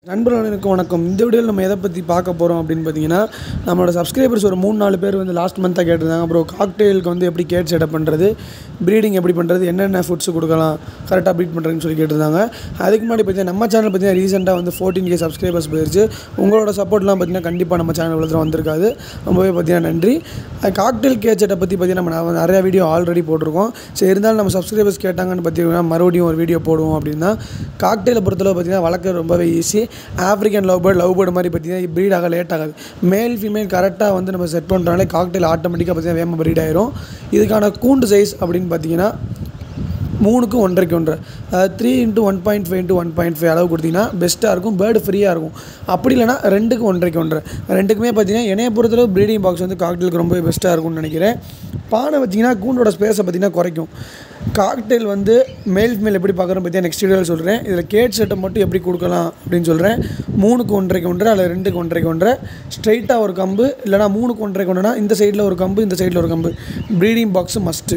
நண்பர்களுக்கு வணக்கம் இந்த வீடியோவில் நம்ம எதை பற்றி பார்க்க போகிறோம் அப்படின்னு பார்த்தீங்கன்னா நம்மளோட சப்ஸ்கிரைபர்ஸ் ஒரு மூணு நாலு பேர் வந்து லாஸ்ட் மந்த்தாக கேட்டிருந்தாங்க அப்புறம் காக்டெயிலுக்கு வந்து எப்படி கேட் செட்டப் பண்ணுறது ப்ரீடிங் எப்படி பண்ணுறது என்னென்ன ஃபுட்ஸ் கொடுக்கலாம் கரெக்டாக ப்ரீட் பண்ணுறதுன்னு சொல்லி கேட்டிருந்தாங்க அதுக்கு முன்னாடி பார்த்தீங்கன்னா நம்ம சேனல் பார்த்தீங்கன்னா ரீசெண்டாக வந்து ஃபோர்டீன் கே சப்ஸ்கிரைபர்ஸ் போயிருச்சு உங்களோட சப்போர்ட்லாம் பார்த்தீங்கன்னா கண்டிப்பாக நம்ம சேனல் இவ்வளோ வந்திருக்காது ரொம்பவே பார்த்தீங்கன்னா நன்றி காக்டெயில் கேட் செட்டப் பற்றி பார்த்தீங்கன்னா நம்ம நான் நிறையா வீடியோ ஆல்ரெடி போட்டிருக்கோம் சரி இருந்தாலும் நம்ம சப்ஸ்கிரைபர்ஸ் கேட்டாங்கன்னு பார்த்தீங்கன்னா மறுபடியும் ஒரு வீடியோ போடுவோம் அப்படின்னா காக்டெயிலை பொறுத்தளவு பார்த்தீங்கன்னா வளர்க்க ரொம்பவே easy African love bird love bird மாதிரி பார்த்தீங்கன்னா ப்ரீட் ஆக லேட் ஆகாது மேல் ஃபீமேல் கரெக்டாக வந்து நம்ம செட் பண்ணுறனாலே காக்டெயில் ஆட்டோமேட்டிக்காக பார்த்தீங்கன்னா வேகமாக ப்ரீட் ஆயிரும் இதுக்கான கூண்டு சைஸ் அப்படின்னு பார்த்தீங்கன்னா மூணுக்கு ஒன்றரைக்கு ஒன்றரை அதாவது three into one point five into one point five அளவு கொடுத்தீங்கன்னா பெஸ்ட்டாக இருக்கும் பேர்டு ஃப்ரீயாக இருக்கும் அப்படி இல்லைனா ரெண்டுக்கு ஒன்றரைக்கு ஒன்றரை ரெண்டுக்குமே பார்த்தீங்கன்னா என்னைய பொறுத்தளவு ப்ரீடிங் பாக்ஸ் வந்து காக்டெயிலுக்கு ரொம்ப பெஸ்ட்டாக இருக்கும்னு நினைக்கிறேன் பானை வச்சிங்கன்னா கூண்டோட ஸ்பேஸை பார்த்தீங்கன்னா குறைக்கும் காக்டெயில் வந்து மேல் மேல் எப்படி பார்க்குறோம் பற்றி நெக்ஸ்ட் வீடியோவில் சொல்கிறேன் இதில் கேட் செட்டை மட்டும் எப்படி கொடுக்கலாம் அப்படின்னு சொல்கிறேன் மூணுக்கு ஒன்றரைக்கு ஒன்றரை அல்லது ரெண்டுக்கு ஒன்றரைக்கு ஒன்றரை ஸ்ட்ரைட்டாக ஒரு கம்பு இல்லைனா மூணுக்கு ஒன்றரைக்கு ஒன்றுனா இந்த சைடில் ஒரு கம்பு இந்த சைடில் ஒரு கம்பு ப்ரீடிங் பாக்ஸு மஸ்ட்டு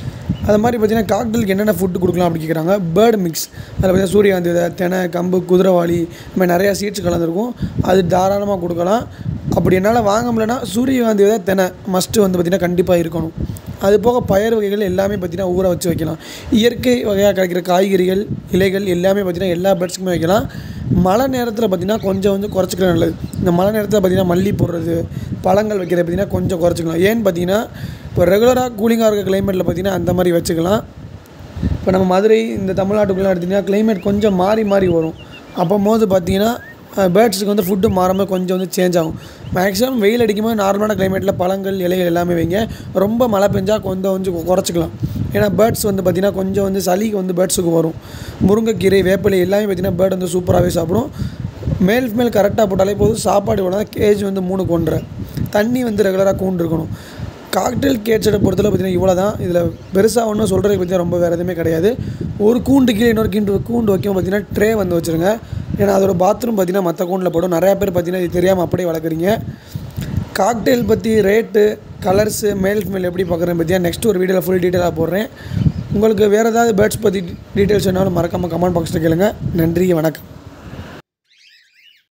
அது மாதிரி பார்த்தீங்கன்னா காக்டலுக்கு என்னென்ன ஃபுட்டு கொடுக்கலாம் அப்படி கேட்குறாங்க பேர்டு மிக்ஸ் அதில் பார்த்தீங்கன்னா சூரியகாந்தி விதை தெனை கம்பு குதிரைவாளி இந்த மாதிரி நிறையா சீட்ஸ் கலந்துருக்கும் அது தாராளமாக கொடுக்கலாம் அப்படி என்னால் வாங்க முடியலன்னா சூரியகாந்தி விதை தெனை மஸ்ட்டு வந்து பார்த்திங்கன்னா கண்டிப்பாக இருக்கணும் அது போக பயறு வகைகள் எல்லாமே பார்த்திங்கன்னா ஊற வச்சு வைக்கலாம் இயற்கை வகையாக கிடைக்கிற காய்கறிகள் இலைகள் எல்லாமே பார்த்திங்கன்னா எல்லா பேர்ட்ஸுக்குமே வைக்கலாம் மழை நேரத்தில் பார்த்திங்கன்னா கொஞ்சம் வந்து குறைச்சிக்கலாம் நல்லது இந்த மழை நேரத்தில் பார்த்திங்கன்னா மல்லி போடுறது பழங்கள் வைக்கிறது பார்த்திங்கன்னா கொஞ்சம் குறைச்சிக்கலாம் ஏன்னு பார்த்தீங்கன்னா இப்போ ரெகுலராக கூலிங்காக இருக்க கிளைமேட்டில் பார்த்திங்கன்னா அந்த மாதிரி வச்சுக்கலாம் இப்போ நம்ம மதுரை இந்த தமிழ்நாட்டுக்குள்ளே எடுத்திங்கன்னா கிளைமேட் கொஞ்சம் மாறி மாறி வரும் அப்போ போது பார்த்திங்கன்னா பேர்ட்ஸுக்கு வந்து ஃபுட்டு மாறும்போது கொஞ்சம் வந்து சேஞ்ச் ஆகும் மேக்ஸிமம் வெயில் அடிக்கும்போது நார்மலான கிளைமேட்டில் பழங்கள் இலைகள் எல்லாமே வைங்க ரொம்ப மழை பெஞ்சால் கொஞ்சம் கொஞ்சம் குறைச்சிக்கலாம் ஏன்னா பேர்ட்ஸ் வந்து பார்த்திங்கன்னா கொஞ்சம் வந்து சளிக்கு வந்து பேர்ட்ஸுக்கு வரும் முருங்கைக்கீரை வேப்பிலை எல்லாமே பார்த்திங்கன்னா பேர்ட் வந்து சூப்பராகவே சாப்பிடும் மேல் மேல் கரெக்டாக போட்டாலே போதும் சாப்பாடு இவ்வளோ தான் கேஜ் வந்து மூணு கொண்டுற தண்ணி வந்து ரெகுலராக கூண்டு இருக்கணும் காக்டெயில் கேட்சடை பொறுத்தளவு பார்த்தீங்கன்னா இவ்வளோ தான் இதில் பெருசாக ஒன்றும் சொல்கிறதுக்கு பற்றி ரொம்ப வேறு எதுவுமே கிடையாது ஒரு கூண்டு கீழே இன்னொரு கீண்டு கூண்டு வைக்கும் பார்த்தீங்கன்னா ட்ரே வந்து வச்சுருங்க ஏன்னா அதோட பாத்ரூம் பார்த்தீங்கன்னா மற்ற கூண்டில் போடும் நிறையா பேர் பார்த்தீங்கன்னா இது தெரியாமல் அப்படியே வளர்க்குறீங்க காக்டெயில் பற்றி ரேட்டு கலர்ஸு மேல் ஃபீமேல் எப்படி பார்க்குறேன் பற்றியா நெக்ஸ்ட் ஒரு வீடியோவில் ஃபுல் டீட்டெயிலாக போடுறேன் உங்களுக்கு வேறு ஏதாவது பேர்ட்ஸ் பற்றி டீட்டெயில்ஸ் வேணாலும் மறக்காமல் கமெண்ட் பாக்ஸில் கேளுங்க நன்றி வணக்கம்